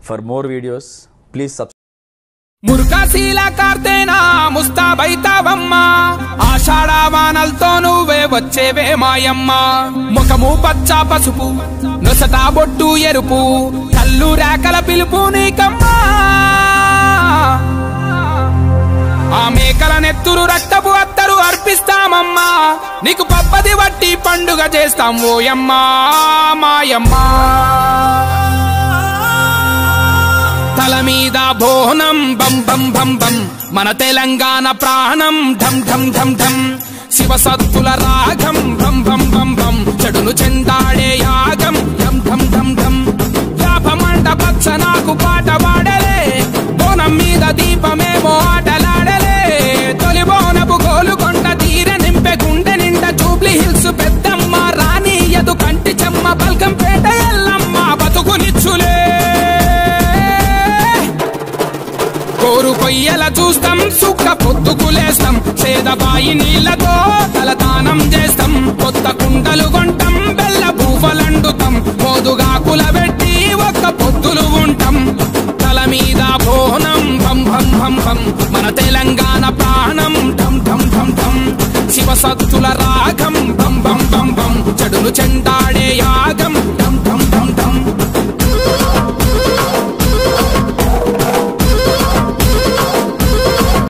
For more videos, please subscribe. మురుకాశీల కార్తేనా ముస్తాబైతావమ్మా ఆషాఢవానలతో నువ్వే వచ్చేవే మాయమ్మ ముఖము పచ్చ పసుపు నొసట బొట్టు ఎరుపు కళ్ళు రేకల పిలుపు నీకమ్మా ఆ మేకల నెత్తురు రక్తపు అత్తరు అర్పిస్తామమ్మా నీకు పబ్బది వట్టి పండుగ చేస్తాం ఓయమ్మా మాయమ్మా తల మీద బోనం బం బం బం బం మన తెలంగాణ ప్రాణం ఢం ఢం ఢం ఢం శివ సత్తుల రాగం బం బం బం బం చెడును చెందాడే యాగం ఢం ఢం ఢం ఢం యాప మండపచ్చ నాకు పాట పాడలే బోనం మీద దీపమేమో ఆటలాడలే తొలి బోనపు గోలుకొండ తీర నింపె గుండె నిండా జూబ్లీ హిల్స్ పెద్దమ్మ రాణి ఎదు కంటి చెమ్మ బల్కంపేట ఎల్లమ్మ బతుకునిచ్చులే కోరు కొయ్యల చూస్తాం సుక్క పొద్దుకులేస్తాం సేదబాయి నీళ్లతో తలతానం చేస్తాం కొత్త కుండలు కొంటాం బెల్ల పూఫలండుతాం మోదుగాకుల వె